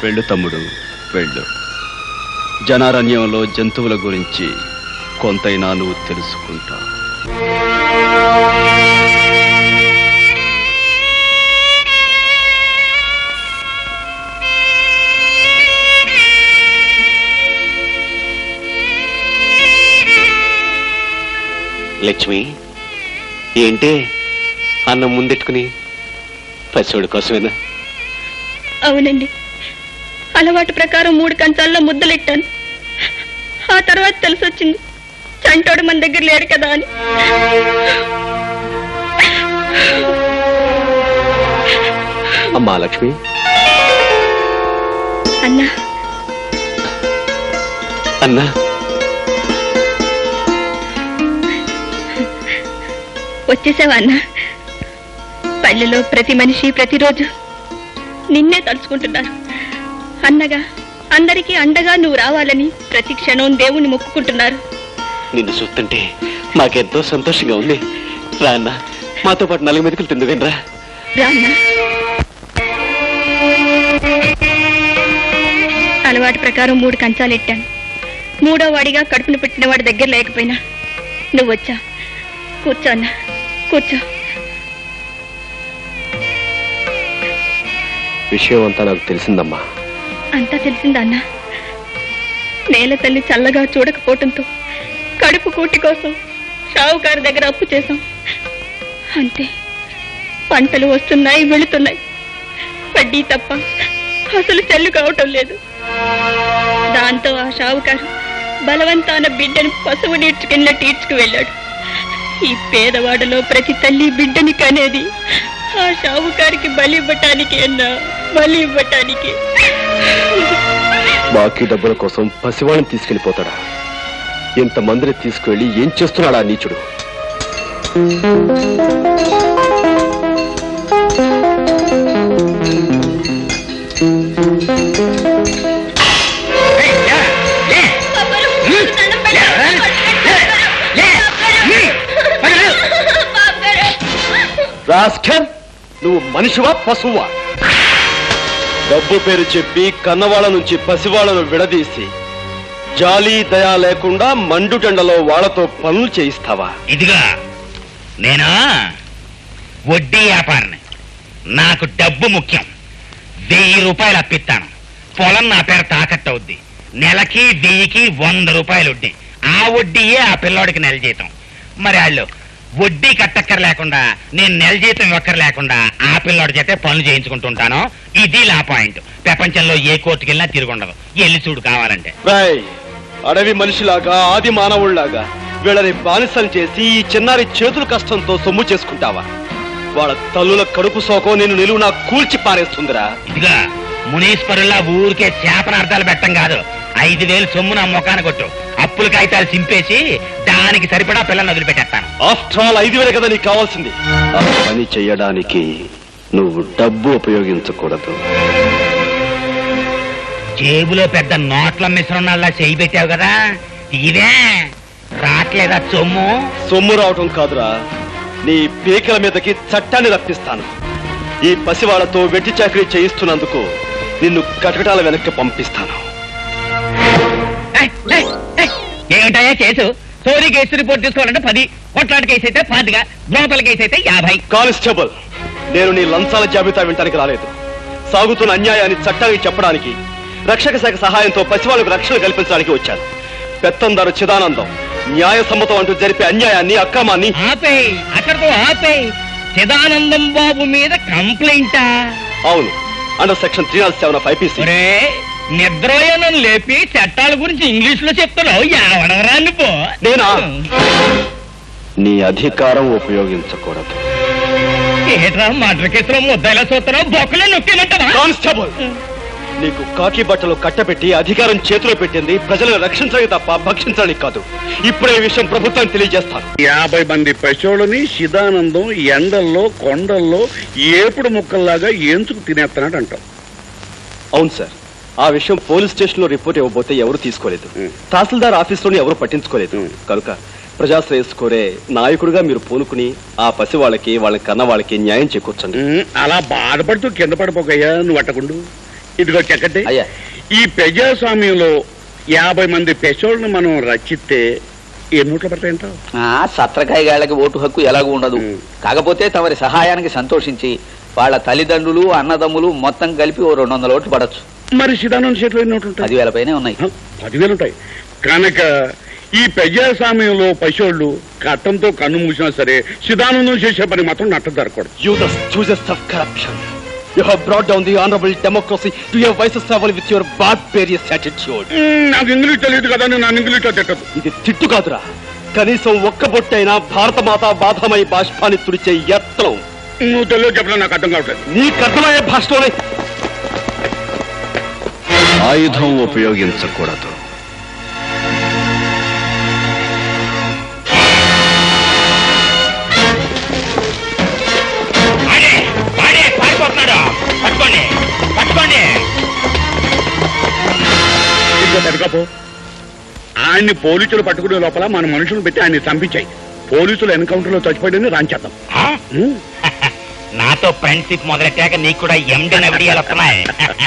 వెళ్ళు తమ్ముడు వెళ్ళు జనారణ్యంలో జంతువుల గురించి కొంతైనా నువ్వు తెలుసుకుంటావు లక్ష్మి ఏంటి అన్నం ముందెట్టుకుని పసివాడి కోసమేనా అవునండి అలవాటు ప్రకారం మూడు కంచాల్లో ముద్దలెట్టాను ఆ తర్వాత తెలిసొచ్చింది చంటోడు మన దగ్గర లేడు కదా అని అమ్మా లక్ష్మి అన్నా అన్నా వచ్చేసావా అన్నా పల్లెలో ప్రతి మనిషి ప్రతిరోజు నిన్నే తలుచుకుంటున్నారు అన్నగా అందరికీ అండగా నువ్వు రావాలని ప్రతి క్షణం దేవుణ్ణి మొక్కుకుంటున్నారు నిన్ను చూస్తుంటే మాకెంతో సంతోషంగా ఉంది రా అన్న మాతో పాటు నలుగు మెతుకులు తిందుకండి రా రా అన్నా అలవాటు ప్రకారం మూడు కంచాలు ఎట్టాను మూడో వాడిగా కడుపును పెట్టిన వాడి దగ్గర లేకపోయినా నువ్వు వచ్చా కూర్చో అన్నా కూర్చో విషయం అంతా నాకు తెలిసిందమ్మా అంతా తెలిసిందా అన్నా నేల తల్లి చల్లగా చూడకపోవటంతో కడుపు కూటి కోసం షావుకారు దగ్గర అప్పు చేశాం అంతే పంటలు వస్తున్నాయి వెళుతున్నాయి వడ్డీ తప్ప అసలు చెల్లు కావటం లేదు దాంతో ఆ షావుకారు బలవంతాన బిడ్డను పశువు నీడ్చుకెళ్ళినట్టు ఈడ్చుకు వెళ్ళాడు ఈ పేదవాడలో ప్రతి తల్లి బిడ్డని కనేది ఆ షావుకారికి బలి ఇవ్వటానికి అన్నా బలి ఇవ్వటానికి బాకీ డబ్బుల కోసం పసివాడిని తీసుకెళ్లిపోతాడా ఇంతమందిని తీసుకువెళ్ళి ఏం చేస్తున్నాడా ఆ నీచుడు రాస్కర్ నువ్వు మనిషివా పశువా డబ్బు పేరు చెప్పి కన్నవాళ్ళ నుంచి పసివాళ్లను విడదీసి జాలి దయా లేకుండా మండుటెండలో వాళ్ళతో పనులు చేయిస్తావా ఇదిగా నేను వడ్డీ వ్యాపారిని నాకు డబ్బు ముఖ్యం వెయ్యి రూపాయలు అప్పిస్తాను పొలం నా పేరు తాకట్టు అవుద్ది నెలకి వెయ్యికి వంద రూపాయలు వడ్డీ ఆ వడ్డీయే ఆ పిల్లోడికి నెల జీతం మరి వాళ్ళు వడ్డీ కట్టక్కర లేకుండా నేను నెల జీతం ఇవ్వక్కర లేకుండా ఆ పిల్లోడి చేతే పనులు చేయించుకుంటుంటాను ఇది నా పాయింట్ ప్రపంచంలో ఏ కోర్టుకి వెళ్ళినా తిరుగుండదు వెళ్ళి చూడు కావాలంటే రాయ్ అడవి మనిషిలాగా ఆది మానవుళ్లాగా వీళ్ళని బానిసలు చేసి ఈ చిన్నారి చేతుల కష్టంతో సొమ్ము చేసుకుంటావా వాళ్ళ తల్లుల కడుపు సోకం నేను నిలువునా కూల్చి పారేస్తుందిరా ఇదిగా మునీశ్వరుల్లా ఊరికే చేపన అర్థాలు పెట్టం కాదు ఐదు వేలు సొమ్ము నా ముఖాన కొట్టు అప్పుల కాగితాలు చింపేసి దానికి సరిపడా పిల్లల్ని వదిలిపెట్టేస్తాను ఆఫ్టర్ ఆల్ ఐదు వేలే కదా నీకు కావాల్సింది ఆ పని చేయడానికి నువ్వు డబ్బు ఉపయోగించకూడదు జేబులో పెద్ద నోట్ల మిశ్రణాల్లా చేయి పెట్టావు కదా ఇదే రాట్లేదా సొమ్ము సొమ్ము రావటం కాదురా నీ పీకల మీదకి చట్టాన్ని రప్పిస్తాను ఈ పసివాళ్లతో వెట్టి చాకరీ చేయిస్తున్నందుకు నిన్ను కటకటాల వెనక్కి పంపిస్తాను ఏయ్, ఏయ్, ఏయ్, ఏమిటాయా కేసు చోరీ కేసు రిపోర్ట్ తీసుకోవాలంటే పది కొట్లాట కేసు అయితే పాతిక లోపల కేసు అయితే యాభై కానిస్టేబుల్ నేను నీ లంచాల జాబితా వినటానికి రాలేదు సాగుతున్న అన్యాయాన్ని చట్టానికి చెప్పడానికి రక్షక శాఖ సహాయంతో పసివాళ్లకు రక్షణ కల్పించడానికి వచ్చాను పెత్తందారు చిదానందం న్యాయ సమ్మతం అంటూ జరిపే అన్యాయాన్ని అక్రమాన్ని ఆపేయ్ అక్కడితో ఆపేయ్ చిదానందం బాబు మీద కంప్లైంటా అవును under section three nought seven of IPC ఒరే నిద్రపోయానని లేపి చట్టాల గురించి ఇంగ్లీష్ లో చెప్తున్నావు ఎవడవరా నువ్వు నేనా? నీ అధికారం ఉపయోగించకూడదు ఏట్రా మటర్ కేసులో ముద్దాయిలా చూస్తున్నావు బొక్కలో నొక్కేమంటావా కానిస్టేబుల్ నీకు కాకి బట్టలు కట్టబెట్టి అధికారం చేతిలో పెట్టింది ప్రజలను రక్షించడానికి తప్ప భక్షించడానికి కాదు ఇప్పుడే ఈ విషయం ప్రభుత్వానికి తెలియజేస్తాను యాభై మంది పశువులని శిదానందం ఎండల్లో కొండల్లో ఏపుడు ముక్కల్లాగా ఎంచుకు తినేస్తున్నాడు అంటాం అవును సార్ ఆ విషయం పోలీస్ స్టేషన్ లో రిపోర్ట్ ఇవ్వబోతే ఎవరు తీసుకోలేదు మ్. తహసీల్దార్ ఆఫీసులోని ఎవరు పట్టించుకోలేదు మ్. కనుక ప్రజాశ్రేయస్ కోరే నాయకుడిగా మీరు పూనుకుని ఆ పసి వాళ్ళకి వాళ్ళ కన్న వాళ్ళకి న్యాయం చేకూర్చండి ఉమ్, అలా బాధపడుతూ కింద పడిపోకయ్యా నువ్వు అట్టకుండు ఇదిగో చెక్కటి అయ్యా ఈ ప్రజాస్వామ్యంలో యాభై మంది పెసోళ్ళని మనం రచిస్తే ఏ నోట్లు పడతాయంటావు ఆ, సత్రకాయగాళ్ళకి ఓటు హక్కు ఎలాగూ ఉండదు ఉమ్. కాకపోతే తమరి సహాయానికి సంతోషించి వాళ్ళ తల్లిదండ్రులు అన్నదమ్ములు మొత్తం కలిపి ఓ రెండు వందల ఓట్లు పడచ్చు మరి సిదానంద చేతిలో ఎన్ని నోట్లు ఉంటాయి పదివేల పైనే ఉన్నాయి హ, పదివేలు ఉంటాయి కనుక ఈ ప్రజాస్వామ్యంలో పశువులు కట్టంతో కన్ను మూసినా సరే సిదానందం చేసే పని మాత్రం నట్ట జరగకూడదు You the choosers of corruption. You have brought down the honorable democracy to your vices level with your barbarous attitude. మ్, నాకు ఇంగ్లీష్ తెలియదు కదా నేను నన్ను ఇంగ్లీష్లో తిట్టదు ఇది తిట్టు కాదురా కనీసం ఒక్క బొట్టైనా భారత మాత బాధమై బాష్పాన్ని తుడిచే ఎత్తలం నువ్వు తెలియదు చెప్పడం నాకు అర్థం కావట్లేదు నీకు అర్థమయ్యే భాషలోనే ఆయుధం ఉపయోగించకూడదు వాడే వాడే పారిపోతున్నాడు పట్టుకోండి పట్టుకోండి ఇంకా తిరగపో ఆయన్ని పోలీసులు పట్టుకునే లోపల మన మనుషులు పెట్టి ఆయన్ని చంపించాయి పోలీసులు ఎన్కౌంటర్ లో చచ్చిపోయిందని రాంచేద్దాం ఆ? మ్, నాతో ఫ్రెండ్షిప్ మొదలెట్టాక నీకు కూడా ఎండి నవిడియాలు వస్తున్నాయి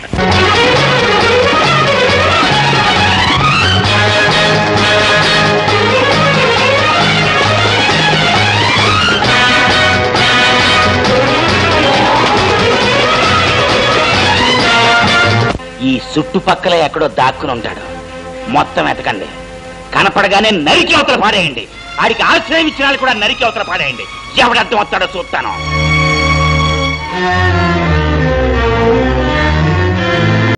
ఈ చుట్టుపక్కల ఎక్కడో దాక్కుని ఉంటాడు మొత్తం ఎతకండి కనపడగానే నరికి అవతల పాడేయండి ఆడికి ఆశ్రయం ఇచ్చిన వాళ్ళు కూడా నరికి అవతల పాడేయండి ఎవడు అర్థం వస్తాడో చూస్తాను